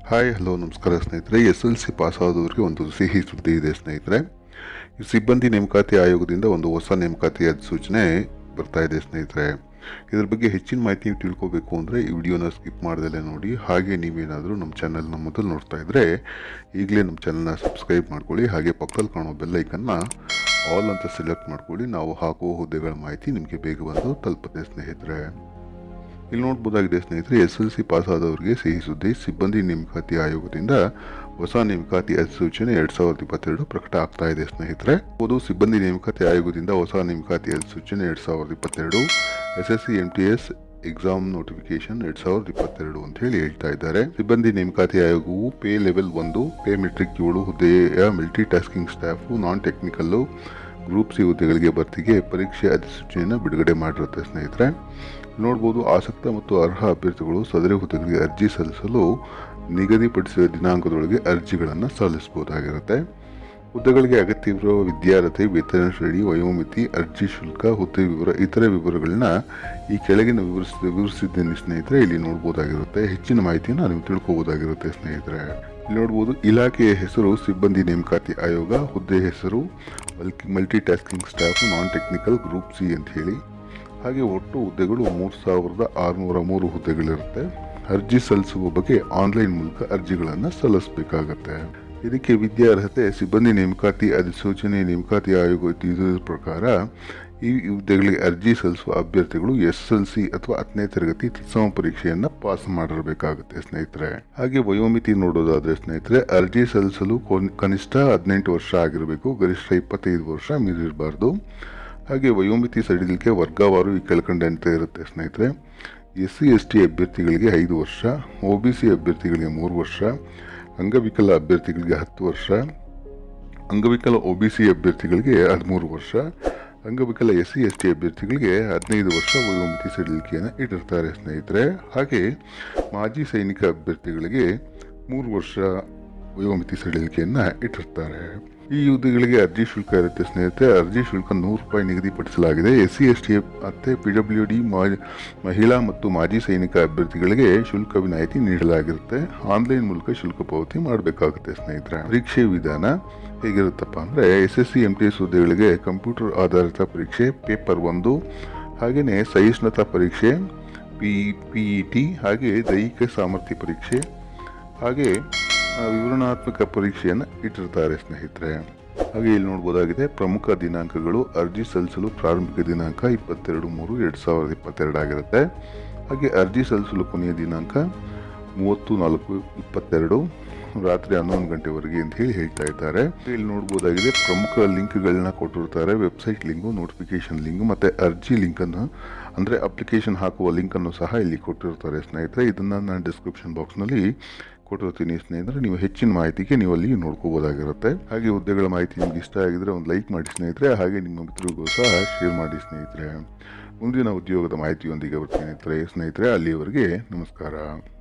hi hello ನಮಸ್ಕಾರ ಸ್ನೇಹಿತರೆ S L C pass ಆದವರಿಗೆ ಒಂದು ಸಿಹಿ ಸುದ್ದಿ ಇದೆ ಸ್ನೇಹಿತರೆ ಈ ಸಿಬ್ಬಂದಿ ನೇಮಕಾತಿ ಆಯೋಗದಿಂದ ಒಂದು ಹೊಸ ನೇಮಕಾತಿ ಅಧಿಸೂಚನೆ ಬರ್ತಾ ಇದೆ ಸ್ನೇಹಿತರೆ ಇದ್ರ ಬಗ್ಗೆ ಹೆಚ್ಚಿನ ಮಾಹಿತಿ ನೀವು ತಿಳ್ಕೊಬೇಕು ಅಂದರೆ ಈ ವಿಡಿಯೋನ ಸ್ಕಿಪ್ ಮಾಡ್ದಲೇ ನೋಡಿ ಹಾಗೆ ನೀವೇನಾದರೂ ನಮ್ಮ ಚಾನಲ್ನ ಮೊದಲು ನೋಡ್ತಾ ಇದ್ದರೆ ಈಗಲೇ ನಮ್ಮ ಚಾನಲ್ನ ಸಬ್ಸ್ಕ್ರೈಬ್ ಮಾಡ್ಕೊಳ್ಳಿ ಹಾಗೆ ಪಕ್ಕದಲ್ಲಿ ಕಾಣೋ ಬೆಲ್ಲೈಕನ್ನ ಆಲ್ ಅಂತ ಸೆಲೆಕ್ಟ್ ಮಾಡ್ಕೊಳ್ಳಿ ನಾವು ಹಾಕುವ ಹುದ್ದೆಗಳ ಮಾಹಿತಿ ನಿಮಗೆ ಬೇಗ ಬಂದು ತಲುಪುತ್ತೆ ಸ್ನೇಹಿತರೆ ಇಲ್ಲಿ ನೋಡ್ಬೋದಾಗಿದೆ ಸ್ನೇಹಿತರೆ ಎಸ್ ಎಲ್ ಸಿ ಪಾಸ್ ಆದವರಿಗೆ ಸಿಹಿ ಸುದ್ದಿ ಸಿಬ್ಬಂದಿ ನೇಮಕಾತಿ ಆಯೋಗದಿಂದ ಹೊಸ ನೇಮಕಾತಿ ಅಧಿಸೂಚನೆ ಎರಡ್ ಸಾವಿರದ ಇಪ್ಪತ್ತೆರಡು ಪ್ರಕಟ ಆಗ್ತಾ ಇದೆ ಸ್ನೇಹಿತರೆ ಹೌದು ಸಿಬ್ಬಂದಿ ನೇಮಕಾತಿ ಆಯೋಗದಿಂದ ಹೊಸ ನೇಮಕಾತಿ ಅಧಿಸೂಚನೆ ಎರಡ್ ಸಾವಿರದ ಇಪ್ಪತ್ತೆರಡು S S C M T S exam notification ಎರಡ್ ಸಾವಿರದ ಇಪ್ಪತ್ತೆರಡು ಅಂತ ಹೇಳಿ ಹೇಳ್ತಾ ಇದ್ದಾರೆ ಸಿಬ್ಬಂದಿ ನೇಮಕಾತಿ ಆಯೋಗವು ಪೇ ಲೆವೆಲ್ ಒಂದು ಪೇ ಮೆಟ್ರಿಕ್ ಏಳು ಹುದ್ದೆಯ multi tasking staff non technical group C ಹುದ್ದೆಗಳಿಗೆ ಭರ್ತಿಗೆ ಪರೀಕ್ಷೆ ಅಧಿಸೂಚನೆಯನ್ನು ಬಿಡುಗಡೆ ಮಾಡಿರುತ್ತೆ ಸ್ನೇಹಿತರೆ ನೋಡ್ಬೋದು ಆಸಕ್ತ ಮತ್ತು ಅರ್ಹ ಅಭ್ಯರ್ಥಿಗಳು ಸದರಿ ಹುದ್ದೆಗಳಿಗೆ ಅರ್ಜಿ ಸಲ್ಲಿಸಲು ನಿಗದಿಪಡಿಸಿದ ದಿನಾಂಕದೊಳಗೆ ಅರ್ಜಿಗಳನ್ನು ಸಲ್ಲಿಸಬಹುದಾಗಿರುತ್ತೆ ಹುದ್ದೆಗಳಿಗೆ ಅಗತ್ಯವಿರುವ ವಿದ್ಯಾರ್ಹತೆ ವೇತನ ಶ್ರೇಣಿ ವಯೋಮಿತಿ ಅರ್ಜಿ ಶುಲ್ಕ ಹುದ್ದೆ ವಿವರ ಇತರೆ ವಿವರಗಳನ್ನ ಈ ಕೆಳಗಿನ ವಿವರಿಸ ವಿವರಿಸಿದ್ದೇನೆ ಸ್ನೇಹಿತರೆ ಇಲ್ಲಿ ನೋಡ್ಬೋದಾಗಿರುತ್ತೆ ಹೆಚ್ಚಿನ ಮಾಹಿತಿಯನ್ನು ನೀವು ತಿಳ್ಕೋಬೋದಾಗಿರುತ್ತೆ ಸ್ನೇಹಿತರೆ ಇಲ್ಲಿ ನೋಡ್ಬೋದು ಇಲಾಖೆಯ ಹೆಸರು ಸಿಬ್ಬಂದಿ ನೇಮಕಾತಿ ಆಯೋಗ ಹುದ್ದೆ ಹೆಸರು multi multi tasking staff non technical group C ಅಂತ ಹೇಳಿ ಹಾಗೆ ಒಟ್ಟು ಹುದ್ದೆಗಳು ಮೂರು ಸಾವಿರದ ಆರುನೂರ ಮೂರು ಹುದ್ದೆಗಳಿರುತ್ತೆ ಅರ್ಜಿ ಸಲ್ಲಿಸುವ ಬಗ್ಗೆ ಆನ್ಲೈನ್ ಮೂಲಕ ಅರ್ಜಿಗಳನ್ನು ಸಲ್ಲಿಸಬೇಕಾಗತ್ತೆ ಇದಕ್ಕೆ ವಿದ್ಯಾರ್ಹತೆ ಸಿಬ್ಬಂದಿ ನೇಮಕಾತಿ ಅಧಿಸೂಚನೆ ನೇಮಕಾತಿ ಆಯೋಗ ಇದರ ಪ್ರಕಾರ ಈ ಹುದ್ದೆಗಳಿಗೆ ಅರ್ಜಿ ಸಲ್ಲಿಸುವ ಅಭ್ಯರ್ಥಿಗಳು ಎಸ್ ಎಲ್ ಸಿ ಅಥವಾ ಹತ್ತನೇ ತರಗತಿ ತತ್ಸಮ ಪರೀಕ್ಷೆಯನ್ನ ಪಾಸ್ ಮಾಡಿರಬೇಕಾಗುತ್ತೆ ಸ್ನೇಹಿತರೆ ಹಾಗೆ ವಯೋಮಿತಿ ನೋಡೋದಾದ್ರೆ ಸ್ನೇಹಿತರೆ ಅರ್ಜಿ ಸಲ್ಲಿಸಲು ಕೊನ್- ಕನಿಷ್ಠ ಹದಿನೆಂಟು ವರ್ಷ ಆಗಿರಬೇಕು ಗರಿಷ್ಠ ಇಪ್ಪತ್ತೈದು ವರ್ಷ ಮೀರಿರಬಾರ್ದು ಹಾಗೆ ವಯೋಮಿತಿ ಸಡಿಲಿಕೆ ವರ್ಗವಾರು ಈ ಕೆಳಕಂಡಂತೆ ಇರುತ್ತೆ ಸ್ನೇಹಿತರೆ ಎಸ್ ಸಿ ಎಸ್ ಟಿ ಅಭ್ಯರ್ಥಿಗಳಿಗೆ ಐದು ವರ್ಷ ಒ ಬಿ ಸಿ ಅಭ್ಯರ್ಥಿಗಳಿಗೆ ಮೂರು ವರ್ಷ ಅಂಗವಿಕಲ ಅಭ್ಯರ್ಥಿಗಳಿಗೆ ಹತ್ತು ವರ್ಷ ಅಂಗವಿಕಲ ಒ ಬಿ ಸಿ ಅಭ್ಯರ್ಥಿಗಳಿಗೆ ಹದಿಮೂರು ವರ್ಷ ಅಂಗವಿಕಲ ಎಸ್ ಸಿ ಎಸ್ ಟಿ ಅಭ್ಯರ್ಥಿಗಳಿಗೆ ಹದಿನೈದು ವರ್ಷ ವಯೋಮಿತಿ ಸಡಿಲಿಕೆಯನ್ನು ಇಟ್ಟಿರ್ತಾರೆ ಸ್ನೇಹಿತರೆ ಹಾಗೆ ಮಾಜಿ ಸೈನಿಕ ಅಭ್ಯರ್ಥಿಗಳಿಗೆ ಮೂರು ವರ್ಷ ವಯೋಮಿತಿ ಸಡಿಲಿಕೆಯನ್ನು ಇಟ್ಟಿರ್ತಾರೆ ಈ ಹುದ್ದೆಗಳಿಗೆ ಅರ್ಜಿ ಶುಲ್ಕ ಇರುತ್ತೆ ಸ್ನೇಹಿತರೆ ಅರ್ಜಿ ಶುಲ್ಕ ನೂರು ರೂಪಾಯಿ ನಿಗದಿಪಡಿಸಲಾಗಿದೆ ಎಸ್ ಸಿ ಎಸ್ ಟಿ ಮತ್ತೆ ಪಿ ಡಬ್ಲ್ಯೂ ಡಿ ಮಹಿಳಾ ಮತ್ತು ಮಾಜಿ ಸೈನಿಕ ಅಭ್ಯರ್ಥಿಗಳಿಗೆ ಶುಲ್ಕ ವಿನಾಯಿತಿ ನೀಡಲಾಗಿರುತ್ತೆ ಆನ್ಲೈನ್ ಮೂಲಕ ಶುಲ್ಕ ಪಾವತಿ ಮಾಡಬೇಕಾಗುತ್ತೆ ಸ್ನೇಹಿತರೆ ಪರೀಕ್ಷೆ ವಿಧಾನ ಹೇಗಿರುತ್ತಪ್ಪ ಅಂದರೆ S S C M T S ಹುದ್ದೆಗಳಿಗೆ ಕಂಪ್ಯೂಟರ್ ಆಧಾರಿತ ಪರೀಕ್ಷೆ ಪೇಪರ್ ಒಂದು ಹಾಗೆಯೇ ಸಹಿಷ್ಣುತಾ ಪರೀಕ್ಷೆ ಪಿ ಪಿ ಇ ಟಿ ಹಾಗೆ ದೈಹಿಕ ಸಾಮರ್ಥ್ಯ ಪರೀಕ್ಷೆ ಹಾಗೆ ಆ, ವಿವರಣಾತ್ಮಕ ಪರೀಕ್ಷೆಯನ್ನು ಇಟ್ಟಿರ್ತಾರೆ ಸ್ನೇಹಿತರೆ ಹಾಗೆ ಇಲ್ಲಿ ನೋಡ್ಬೋದಾಗಿದೆ ಪ್ರಮುಖ ದಿನಾಂಕಗಳು ಅರ್ಜಿ ಸಲ್ಲಿಸಲು ಪ್ರಾರಂಭಿಕ ದಿನಾಂಕ ಇಪ್ಪತ್ತೆರಡು ಮೂರು ಎರಡು ಸಾವಿರದ ಇಪ್ಪತ್ತೆರಡು ಆಗಿರುತ್ತೆ ಹಾಗೆ ಅರ್ಜಿ ಸಲ್ಲಿಸಲು ಕೊನೆಯ ದಿನಾಂಕ ಮೂವತ್ತು ನಾಲ್ಕು ಇಪ್ಪತ್ತೆರಡು ರಾತ್ರಿ ಹನ್ನೊಂದು ಗಂಟೆವರೆಗೆ ಅಂತ ಹೇಳಿ ಹೇಳ್ತಾ ಇದ್ದಾರೆ ಇಲ್ಲಿ ನೋಡ್ಬೋದಾಗಿದೆ ಪ್ರಮುಖ ಲಿಂಕ್ಗಳನ್ನ ಕೊಟ್ಟಿರ್ತಾರೆ ವೆಬ್ಸೈಟ್ ಲಿಂಕು ನೋಟಿಫಿಕೇಶನ್ ಲಿಂಕ್ ಮತ್ತೆ ಅರ್ಜಿ ಲಿಂಕನ್ನು ಅಂದರೆ ಅಪ್ಲಿಕೇಶನ್ ಹಾಕುವ ಲಿಂಕನ್ನು ಸಹ ಇಲ್ಲಿ ಕೊಟ್ಟಿರ್ತಾರೆ ಸ್ನೇಹಿತರೆ ಇದನ್ನು ನಾನು ಡಿಸ್ಕ್ರಿಪ್ಷನ್ ಬಾಕ್ಸ್ನಲ್ಲಿ ಕೊಟ್ಟಿರ್ತೀನಿ ಸ್ನೇಹಿತರೆ ನೀವು ಹೆಚ್ಚಿನ ಮಾಹಿತಿಗೆ ನೀವು ಅಲ್ಲಿ ನೋಡ್ಕೋಬೋದಾಗಿರುತ್ತೆ ಹಾಗೆ ಹುದ್ದೆಗಳ ಮಾಹಿತಿ ನಿಮ್ಗೆ ಇಷ್ಟ ಆಗಿದ್ರೆ ಒಂದು ಲೈಕ್ ಮಾಡಿ ಸ್ನೇಹಿತರೆ ಹಾಗೆ ನಿಮ್ಮ ಮಿತ್ರರಿಗೂ ಸಹ ಶೇರ್ ಮಾಡಿ ಸ್ನೇಹಿತರೆ ಮುಂದಿನ ಉದ್ಯೋಗದ ಮಾಹಿತಿಯೊಂದಿಗೆ ಬರ್ತೀನಿ ಸ್ನೇಹಿತರೆ ಅಲ್ಲಿಯವರೆಗೆ ನಮಸ್ಕಾರ